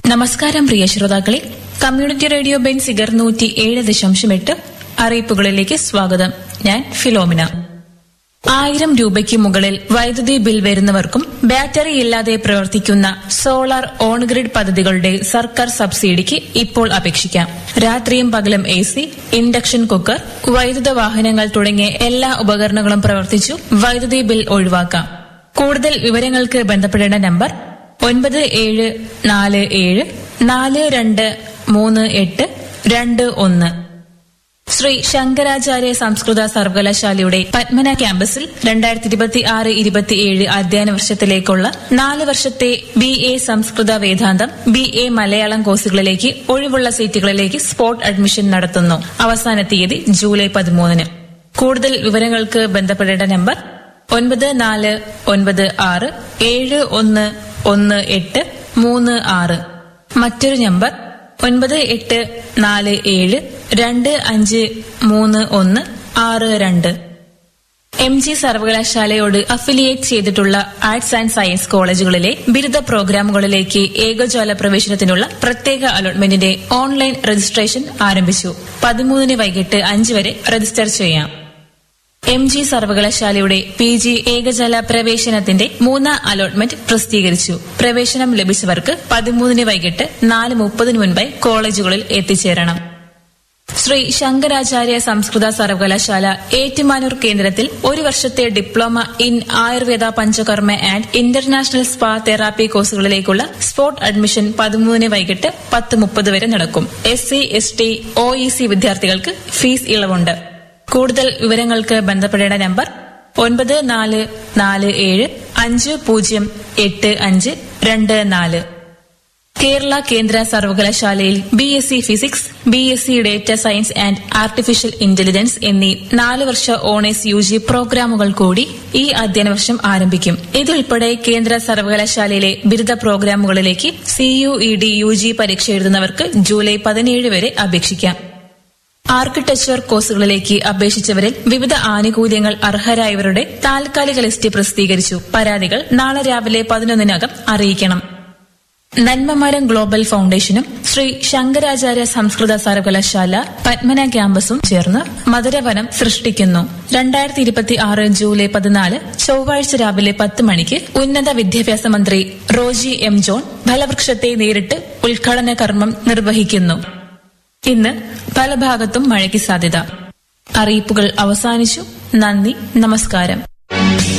നമസ്കാരം പ്രിയ ശ്രോതാക്കളെ community radio Benziger നൂറ്റി ഏഴ് ദശാംശം എട്ട് അറിയിപ്പുകളിലേക്ക് സ്വാഗതം ഞാൻ ഫിലോമിന ആയിരം രൂപയ്ക്ക് മുകളിൽ വൈദ്യുതി ബിൽ വരുന്നവർക്കും ബാറ്ററി ഇല്ലാതെ പ്രവർത്തിക്കുന്ന സോളാർ ഓൺ ഗ്രിഡ് പദ്ധതികളുടെ സർക്കാർ സബ്സിഡിക്ക് ഇപ്പോൾ അപേക്ഷിക്കാം രാത്രിയും പകലും എ സി ഇൻഡക്ഷൻ കുക്കർ വൈദ്യുത വാഹനങ്ങൾ തുടങ്ങിയ എല്ലാ ഉപകരണങ്ങളും പ്രവർത്തിച്ചു വൈദ്യുതി ബിൽ ഒഴിവാക്കാം കൂടുതൽ വിവരങ്ങൾക്ക് ബന്ധപ്പെടേണ്ട നമ്പർ ഒൻപത് ഏഴ് നാല് ഏഴ് നാല് രണ്ട് മൂന്ന് എട്ട് രണ്ട് ഒന്ന് ശ്രീ ശങ്കരാചാര്യ സംസ്കൃത സർവകലാശാലയുടെ പത്മന ക്യാമ്പസിൽ രണ്ടായിരത്തി ഇരുപത്തി ആറ് ഇരുപത്തിയേഴ് അധ്യയന വർഷത്തിലേക്കുള്ള നാല് വർഷത്തെ ബി എ സംസ്കൃത വേദാന്തം ബി എ മലയാളം കോഴ്സുകളിലേക്ക് ഒഴിവുള്ള സീറ്റുകളിലേക്ക് സ്പോട്ട് അഡ്മിഷൻ നടത്തുന്നു അവസാന തീയതി ജൂലൈ പതിമൂന്നിന് കൂടുതൽ വിവരങ്ങൾക്ക് ബന്ധപ്പെടേണ്ട നമ്പർ ഒൻപത് നാല് ഒൻപത് ആറ് ഏഴ് ഒന്ന് ഒന്ന് എട്ട് മൂന്ന് ആറ് മറ്റൊരു നമ്പർ ഒൻപത് എട്ട് നാല് ഏഴ് രണ്ട് അഞ്ച് മൂന്ന് ഒന്ന് ആറ് രണ്ട് എം ജി സർവകലാശാലയോട് അഫിലിയേറ്റ് ചെയ്തിട്ടുള്ള ആർട്സ് ആൻഡ് സയൻസ് കോളേജുകളിലെ ബിരുദ പ്രോഗ്രാമുകളിലേക്ക് ഏകജാല പ്രവേശനത്തിനുള്ള പ്രത്യേക അലോട്ട്മെന്റിന്റെ ഓൺലൈൻ രജിസ്ട്രേഷൻ ആരംഭിച്ചു പതിമൂന്നിന് വൈകിട്ട് അഞ്ച് വരെ രജിസ്റ്റർ ചെയ്യാം എം ജി സർവകലാശാലയുടെ പി ജി ഏകജാല പ്രവേശനത്തിന്റെ മൂന്നാം അലോട്ട്മെന്റ് പ്രസിദ്ധീകരിച്ചു പ്രവേശനം ലഭിച്ചവർക്ക് പതിമൂന്നിന് വൈകിട്ട് നാല് മുപ്പതിന് മുൻപായി കോളേജുകളിൽ എത്തിച്ചേരണം ശ്രീ ശങ്കരാചാര്യ സംസ്കൃത സർവകലാശാല ഏറ്റുമാനൂർ കേന്ദ്രത്തിൽ ഒരു വർഷത്തെ diploma in Ayurveda Panchakarma and international spa therapy കോഴ്സുകളിലേക്കുള്ള സ്പോട്ട് അഡ്മിഷൻ പതിമൂന്നിന് വൈകിട്ട് പത്ത് മുപ്പത് വരെ നടക്കും S C S T O E C വിദ്യാർത്ഥികൾക്ക് ഫീസ് ഇളവുണ്ട് കൂടുതൽ വിവരങ്ങൾക്ക് ബന്ധപ്പെടേണ്ട നമ്പർ ഒൻപത് നാല് നാല് ഏഴ് അഞ്ച് പൂജ്യം എട്ട് അഞ്ച് രണ്ട് നാല് കേരള കേന്ദ്ര സർവകലാശാലയിൽ B S C physics B S C data science and artificial intelligence എന്നീ നാല് വർഷ ഓണേഴ്സ് യു ജി പ്രോഗ്രാമുകൾ കൂടി ഈ അധ്യയന വർഷം ആരംഭിക്കും ഇതുൾപ്പെടെ കേന്ദ്ര സർവകലാശാലയിലെ ബിരുദ പ്രോഗ്രാമുകളിലേക്ക് C U E T U G പരീക്ഷ എഴുതുന്നവർക്ക് ജൂലൈ പതിനേഴ് വരെ അപേക്ഷിക്കാം ആർക്കിടെക്ചർ കോഴ്സുകളിലേക്ക് അപേക്ഷിച്ചവരിൽ വിവിധ ആനുകൂല്യങ്ങൾ അർഹരായവരുടെ താൽക്കാലിക ലിസ്റ്റ് പ്രസിദ്ധീകരിച്ചു പരാതികൾ നാളെ രാവിലെ പതിനൊന്നിനകം അറിയിക്കണം നന്മമരം ഗ്ലോബൽ ഫൌണ്ടേഷനും ശ്രീ ശങ്കരാചാര്യ സംസ്കൃത സർവകലാശാല പത്മന ക്യാമ്പസും ചേർന്ന് മധുരവനം സൃഷ്ടിക്കുന്നു രണ്ടായിരത്തി ഇരുപത്തി ആറ് ജൂലൈ പതിനാല് ചൊവ്വാഴ്ച രാവിലെ പത്ത് മണിക്ക് ഉന്നത വിദ്യാഭ്യാസ മന്ത്രി റോജി എം ജോൺ ഫലവൃക്ഷത്തെ നേരിട്ട് ഉദ്ഘാടന കർമ്മം നിർവഹിക്കുന്നു ഇന്ന് പല ഭാഗത്തും മഴയ്ക്ക് സാധ്യത അറിയിപ്പുകൾ അവസാനിച്ചു നന്ദി നമസ്കാരം